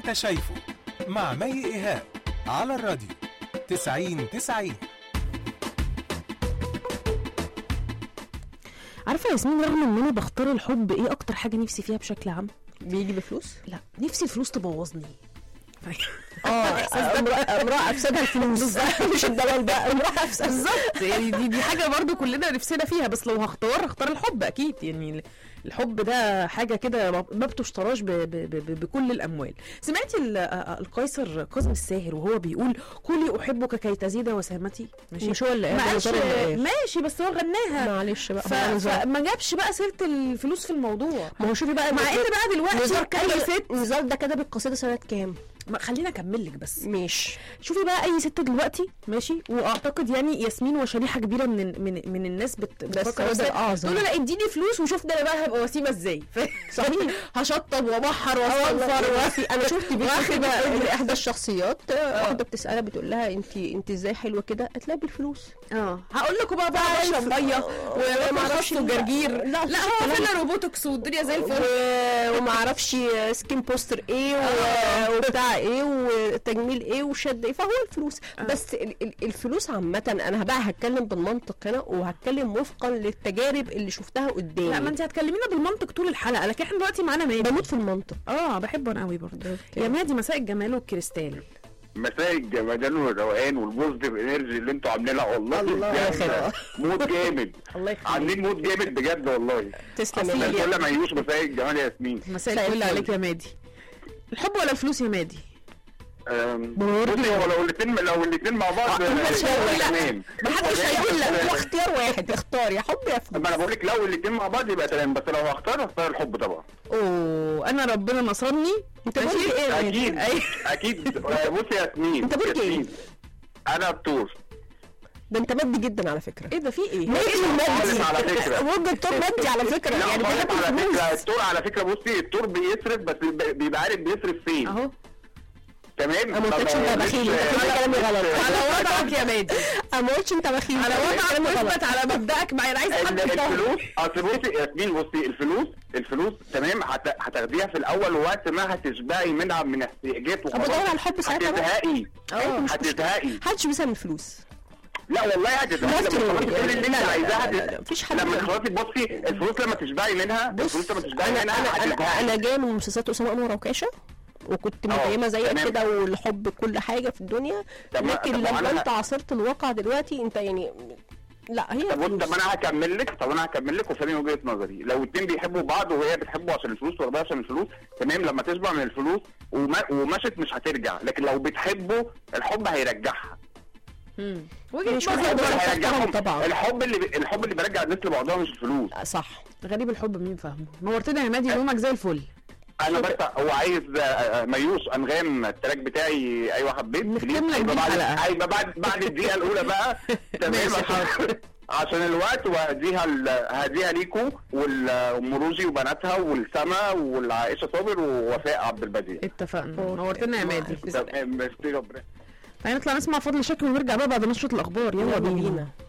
انت شايفه مع مي ايهاب على الراديو 90 90 عارفه يا ياسمين رغم ان انا بختار الحب ايه اكتر حاجه نفسي فيها بشكل عام بيجي بفلوس لا نفسي الفلوس تبوظني اه امرأة امرأة افسدها الفلوس مش الدلال بقى امرأة افسدها بالظبط يعني دي دي حاجه برضو كلنا نفسنا فيها بس لو هختار هختار الحب اكيد يعني الحب ده حاجه كده ما بتشتراش ب- ب- ب- بكل الاموال سمعتي ال- آه، القيصر كاظم الساهر وهو بيقول قولي احبك كي تزيد وسامتي ماشي مش هو اللي قال ما قالش الوزارة اللي قال. ماشي بس هو غناها معلش بقى ف... هو نزار. فما جابش بقى سيره الفلوس في الموضوع ما هو شوفي بقى مع ان بقى دلوقتي نزار اي كتب ست نزار ده كتب القصيدة سنة كام؟ ما خلينا اكمل لك بس مش شوفي بقى اي ست دلوقتي ماشي واعتقد يعني ياسمين وشريحه كبيره من من من الناس بت بتفكر السواد ازاي الأعظم. تقول له لا اديني فلوس وشوف ده انا بقى هبقى وسيمه ازاي صحيح. هشطب وابحر والله واصنفر بصي، انا شفت فيديو واخد- كده لاحدى الشخصيات آه، واحده بتسالها بتقول لها انت انت ازاي حلوه كده قالت لها بالفلوس اه هقول لكم بقى بقى اشرب ميه وما اعرفش وخس وجرجير لا لا هو فيلا روبوتكس والدنيا زي الفل و- وما اعرفش سكين بوستر ايه و- وبتاع ايه وتجميل ايه وشد ايه فهو الفلوس بس ال- ال- الفلوس عامه انا بقى هتكلم بالمنطق هنا وهتكلم وفقا للتجارب اللي شفتها قدامي لا ما انت هتكلمينا بالمنطق طول الحلقه لكن احنا دلوقتي معانا مادي بموت في المنطق اه بحبه انا قوي برضه يا مادي مساء الجمال والكريستال مساء الجمدان والروقان والبوزيتيف انرجي اللي انتوا عاملينها والله الله بجد يخليك. مود جامد الله يخليك عاملين مود جامد بجد والله تسلم يا أصيل ماليا. كل ما يجوش مساء الجمال يا ياسمين مساء مساء الفل الفل. عليك يا مادي الحب ولا الفلوس يا مادي أم، برضه. بصي هو لو الاثنين لو الاثنين مع بعض آه، محدش هيقول لا. تمام محدش هيقول لا هو اختيار واحد اختار يا حب يا فلوس ما انا بقول لك لو الاثنين مع بعض يبقى تمام بس لو هختار هختار الحب طبعا اوه انا ربنا نصرني انت ماشي؟ برج ايه يا مادي؟ اكيد أي. اكيد آه، بصي يا ياسمين انت برج ايه؟ ياسمين، انا الطور ده انت مادي جدا على فكره ايه ده في ايه؟ مادي خالص على فكرة. برج الطور مادي على فكره لا يعني خالص بياخد على فكره فلوس الطور على فكره بصي الطور بيصرف بس بيبقى عارف بيصرف فين اهو تمام انا ما قلتش انت بخيل انت كل كلامي غلط على وضعك يا مادي انا ما قلتش انت بخيل على كل وضعك كلامي غلط. واثبت على مبدأك معايا انا عايز حد ال- يطهر. الفلوس اصل بصي ياسمين بصي الفلوس الفلوس تمام هت- هتاخديها في الاول وقت ما هتشبعي منها من احتياجات طب بدور على الحب ساعتها بقى. هتزهقي اه مش هتزهقي محدش بيسال الفلوس لا والله هتزهقي مصر لما تخلصي كل اللي انت لا، لا، عايزاه لا، لا، لا، هت- مفيش حد لما بيعمل. تخلصي بصي الفلوس لما تشبعي منها الفلوس لما تشبعي انا منها انا انا هتزهقي انا جايه من مسلسلات اسامه انور وكاشه وكنت متيمه زيك تمام. كده والحب كل حاجه في الدنيا طب- لكن طب لما أنا- انت عاصرت الواقع دلوقتي انت يعني لا هي طب بص فلوس. طب انا هكمل لك طب انا هكمل لك وفاهم وجهه نظري لو اتنين بيحبوا بعض وهي بتحبه عشان الفلوس واخدها عشان الفلوس تمام لما تشبع من الفلوس وما ومشت مش هترجع لكن لو بتحبه الحب هيرجعها مم. وجهة مش نظر واحد برضه. بقى. هيرجعهم طبعا. الحب اللي ب... الحب اللي بيرجع الناس لبعضها مش الفلوس صح غريب الحب مين فاهمه نورتنا يا مادي يومك زي الفل انا بس هو عايز آه، آه، ميوس انغام التراك بتاعي ايوه حبيت نختم بليز. لك هيبقى بيه بعد الحلقة. هيبقى بعد بعد الدقيقه الاولى بقى تمام ماشي، عشان عشان الوقت وهديها ال- هديها ليكو والمروزي وبناتها والسما والعائشه صابر ووفاء عبد البديع اتفقنا نورتنا يا مادي تمام ميرسي ربنا تعالى نطلع نسمع فضل شكل ونرجع بقى بعد نشرة الأخبار يلا يلا بينا بينا